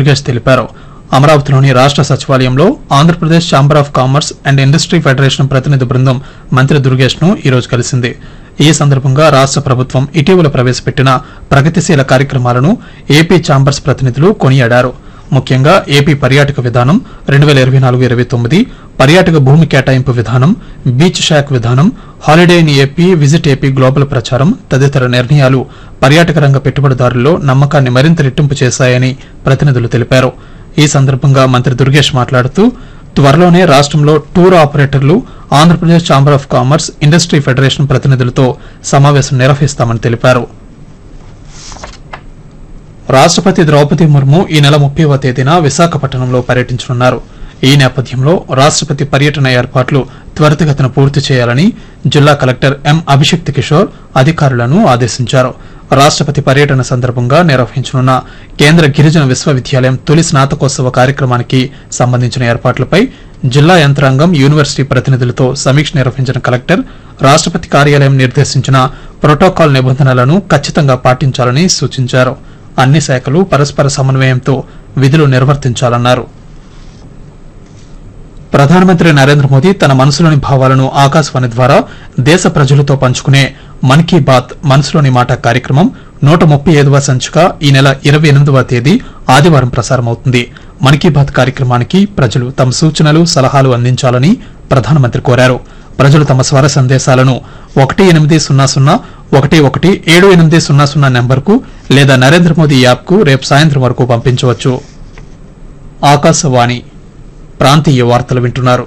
దుర్గేష్ తెలిపారు అమరావతిలోని రాష్ట్ర సచివాలయంలో Andhra Pradesh chamber of commerce and industry federation ప్రతినిధి బృందం మంత్రి దుర్గేష్ ను ఈ రోజు కలిసింది ఈ సందర్భంగా రాష్ట్ర ప్రభుత్వం ఇటీవల ప్రవేశపెట్టిన ప్రగతిశీల కార్యక్రమాలను ఏపీ ఛాంబర్స్ ప్రతినిధులు కొనియాడారు ముఖ్యంగా ఏపీ పర్యాటక విధానం రెండు వేల ఇరవై నాలుగు ఇరవై తొమ్మిది పర్యాటక భూమి కేటాయింపు విధానం బీచ్ షాక్ విధానం holiday in AP visit AP global ప్రచారం తదితర నిర్ణయాలు పర్యాటక రంగ పెట్టుబడిదారుల్లో నమ్మకాన్ని మరింత రెట్టింపు చేశాయని ప్రతినిధులు తెలిపారు ఈ సందర్భంగా మంత్రి దుర్గేష్ మాట్లాడుతూ త్వరలోనే రాష్ట్రంలో టూర్ ఆపరేటర్లు Andhra Pradesh chamber of commerce industry federation ప్రతినిధులతో సమావేశం నిర్వహిస్తామని తెలిపారు రాష్ట్రపతి ద్రౌపది ముర్ము ఈ నెల ముప్పైవ తేదీన విశాఖపట్నంలో పర్యటించనున్నారు ఈ నేపథ్యంలో రాష్ట్రపతి పర్యటన ఏర్పాట్లు త్వరితగతిన పూర్తి చేయాలని జిల్లా కలెక్టర్ ఎం అభిషిక్త్ కిషోర్ అధికారులను ఆదేశించారు రాష్ట్రపతి పర్యటన సందర్భంగా నిర్వహించనున్న కేంద్ర గిరిజన విశ్వవిద్యాలయం తొలి స్నాతకోత్సవ కార్యక్రమానికి సంబంధించిన ఏర్పాట్లపై జిల్లా యంత్రాంగం యూనివర్సిటీ ప్రతినిధులతో సమీక్ష నిర్వహించిన కలెక్టర్ రాష్ట్రపతి కార్యాలయం నిర్దేశించిన ప్రోటోకాల్ నిబంధనలను ఖచ్చితంగా పాటించాలని సూచించారు అన్ని శాఖలు పరస్పర సమన్వయంతో విధులు నిర్వర్తించాలన్నారు ప్రధానమంత్రి నరేంద్ర మోదీ తన మనసులోని భావాలను ఆకాశవాణి ద్వారా దేశ ప్రజలతో పంచుకునే మన్ కీ బాత్ మనసులోని మాట కార్యక్రమం నూట ముప్పై ఐదవ సంచిక ఈ నెల ఇరవై ఎనిమిదవ తేదీ ఆదివారం ప్రసారమవుతుంది మన్ కీ బాత్ కార్యక్రమానికి ప్రజలు తమ సూచనలు సలహాలు అందించాలని ప్రధానమంత్రి కోరారు ప్రజలు తమ స్వర సందేశాలను ఒకటి ఎనిమిది సున్నా సున్నా ఒకటి ఒకటి ఏడు ఎనిమిది సున్నా సున్నా నెంబర్కు లేదా నరేంద్ర మోదీ యాప్కు రేపు సాయంత్రం వరకు పంపించవచ్చు ఆకాశవాణి ప్రాంతీయ వార్తలు వింటున్నారు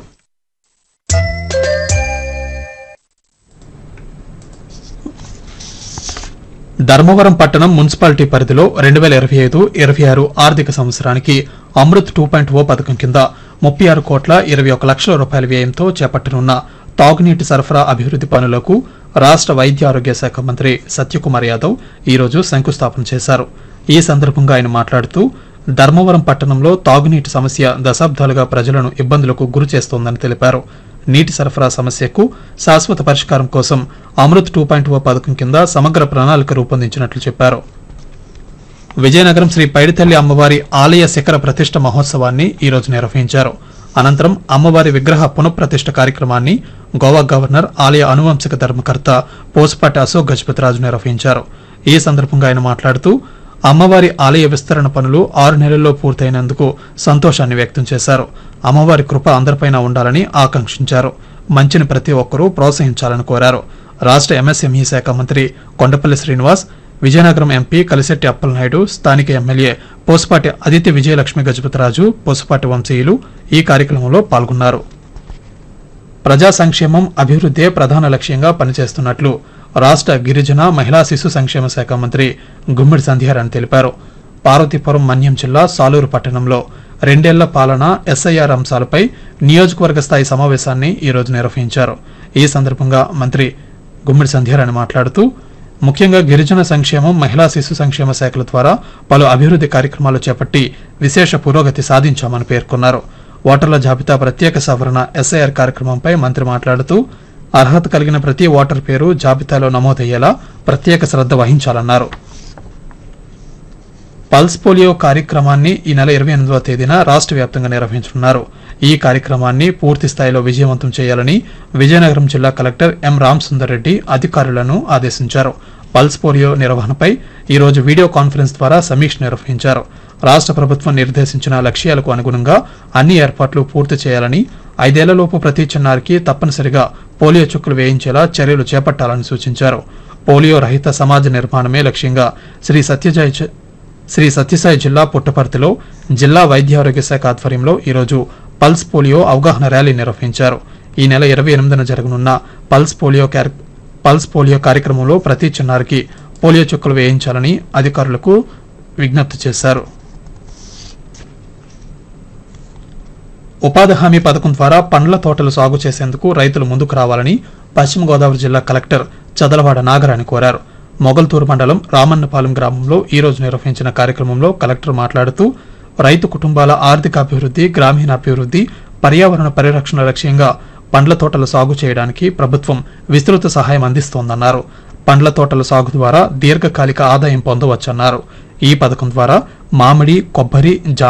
ధర్మవరం పట్టణం మున్సిపాలిటీ పరిధిలో రెండు వేల ఇరవై ఐదు ఇరవై ఆరు ఆర్థిక సంవత్సరానికి అమృత్ టూ పాయింట్ ఓ పథకం కింద ముప్పై ఆరు కోట్ల ఇరవై ఒక లక్షల రూపాయల వ్యయంతో చేపట్టనున్న తాగునీటి సరఫరా అభివృద్ది పనులకు రాష్ట్ర వైద్య ఆరోగ్య శాఖ మంత్రి సత్యకుమార్ యాదవ్ ఈ రోజు శంకుస్థాపన చేశారు ఈ సందర్భంగా ఆయన మాట్లాడుతూ ధర్మవరం పట్టణంలో తాగునీటి సమస్య దశాబ్దాలుగా ప్రజలను ఇబ్బందులకు గురి చేస్తోందని తెలిపారు నీటి సరఫరా సమస్యకు శాశ్వత పరిష్కారం కోసం అమృత్ టూ పాయింట్ ఓ పథకం కింద సమగ్ర ప్రణాళిక రూపొందించినట్లు చెప్పారు విజయనగరం శ్రీ పైడితల్లి అమ్మవారి ఆలయ శిఖర ప్రతిష్ట మహోత్సవాన్ని ఈ రోజు నిర్వహించారు అనంతరం అమ్మవారి విగ్రహ పునఃప్రతిష్ఠ కార్యక్రమాన్ని గోవా గవర్నర్ ఆలయ అనువంశిక ధర్మకర్త పోసుపాటి అశోక్ గజపతిరాజు నిర్వహించారు ఈ సందర్భంగా ఆయన మాట్లాడుతూ అమ్మవారి ఆలయ విస్తరణ పనులు ఆరు నెలల్లో పూర్తయినందుకు సంతోషాన్ని వ్యక్తం చేశారు అమ్మవారి కృప అందరిపైన ఉండాలని ఆకాంక్షించారు మంచిని ప్రతి ఒక్కరూ ప్రోత్సహించాలని కోరారు రాష్ట్ర ఎంఎస్ఎంఈ శాఖ మంత్రి కొండపల్లి శ్రీనివాస్ విజయనగరం ఎంపీ కలిశెట్టి అప్పలనాయుడు స్థానిక ఎమ్మెల్యే పోసుపాటి అదితి విజయలక్ష్మి గజపతిరాజు పోసుపాటి వంశీయులు ఈ కార్యక్రమంలో పాల్గొన్నారు ప్రజా సంక్షేమం అభివృద్దే ప్రధాన లక్ష్యంగా పనిచేస్తున్నట్లు రాష్ట్ర గిరిజన మహిళా శిశు సంక్షేమ శాఖ మంత్రి గుమ్మిడి సంధ్యారాణి తెలిపారు పార్వతీపురం మన్యం జిల్లా సాలూరు పట్టణంలో రెండేళ్ల పాలన ఎస్ఐఆర్ అంశాలపై నియోజకవర్గ స్థాయి సమావేశాన్ని ఈ రోజు నిర్వహించారు ఈ సందర్భంగా మంత్రి గుమ్మిడి సంధ్యారాణి మాట్లాడుతూ ముఖ్యంగా గిరిజన సంక్షేమం మహిళా శిశు సంక్షేమ శాఖల ద్వారా పలు అభివృద్ది కార్యక్రమాలు చేపట్టి విశేష పురోగతి సాధించామని పేర్కొన్నారు ఓటర్ల జాబితా ప్రత్యేక సవరణ ఎస్ఐఆర్ కార్యక్రమంపై మంత్రి మాట్లాడుతూ అర్హత కలిగిన ప్రతి ఓటర్ పేరు జాబితాలో నమోదయ్యేలా ప్రత్యేక శ్రద్ధ వహించాలన్నారు పల్స్ పోలియో కార్యక్రమాన్ని ఈ నెల ఇరవై ఎనిమిదవ తేదీన రాష్ట్ర వ్యాప్తంగా నిర్వహించనున్నారు ఈ కార్యక్రమాన్ని పూర్తి స్థాయిలో విజయవంతం చేయాలని విజయనగరం జిల్లా కలెక్టర్ ఎం రామసుందర్ రెడ్డి అధికారులను ఆదేశించారు పల్స్ పోలియో నిర్వహణపై ఈ రోజు వీడియో కాన్ఫరెన్స్ ద్వారా సమీక్ష నిర్వహించారు రాష్ట్ర ప్రభుత్వం నిర్దేశించిన లక్ష్యాలకు అనుగుణంగా అన్ని ఏర్పాట్లు పూర్తి చేయాలని ఐదేళ్లలోపు ప్రతి చిన్నారికి తప్పనిసరిగా పోలియో చుక్కలు వేయించేలా చర్యలు చేపట్టాలని సూచించారు పోలియో రహిత సమాజ నిర్మాణమే లక్ష్యంగా శ్రీ సత్యజయ చ- శ్రీ సత్యసాయి జిల్లా పుట్టపర్తిలో జిల్లా వైద్య ఆరోగ్య శాఖ ఆధ్వర్యంలో ఈరోజు పల్స్ పోలియో అవగాహన ర్యాలీ నిర్వహించారు ఈ నెల ఇరవై ఎనిమిదిన జరగనున్న పల్స్ పోలియో క్యార్- పల్స్ పోలియో కార్యక్రమంలో ప్రతి చిన్నారికి పోలియో చుక్కలు వేయించాలని అధికారులకు విజ్ఞప్తి చేశారు ఉపాధి హామీ పథకం ద్వారా పండ్ల తోటలు సాగు చేసేందుకు రైతులు ముందుకు రావాలని పశ్చిమ గోదావరి జిల్లా కలెక్టర్ చదలవాడ నాగరాణి కోరారు మొగల్తూరు మండలం రామన్నపాలెం గ్రామంలో ఈ రోజు నిర్వహించిన కార్యక్రమంలో కలెక్టర్ మాట్లాడుతూ రైతు కుటుంబాల ఆర్థిక అభివృద్ధి గ్రామీణ అభివృద్ధి పర్యావరణ పరిరక్షణ లక్ష్యంగా పండ్ల తోటలు సాగు చేయడానికి ప్రభుత్వం విస్తృత సహాయం అందిస్తోందన్నారు పండ్ల తోటల సాగు ద్వారా దీర్ఘకాలిక ఆదాయం పొందవచ్చన్నారు ఈ పథకం ద్వారా మామిడి కొబ్బరి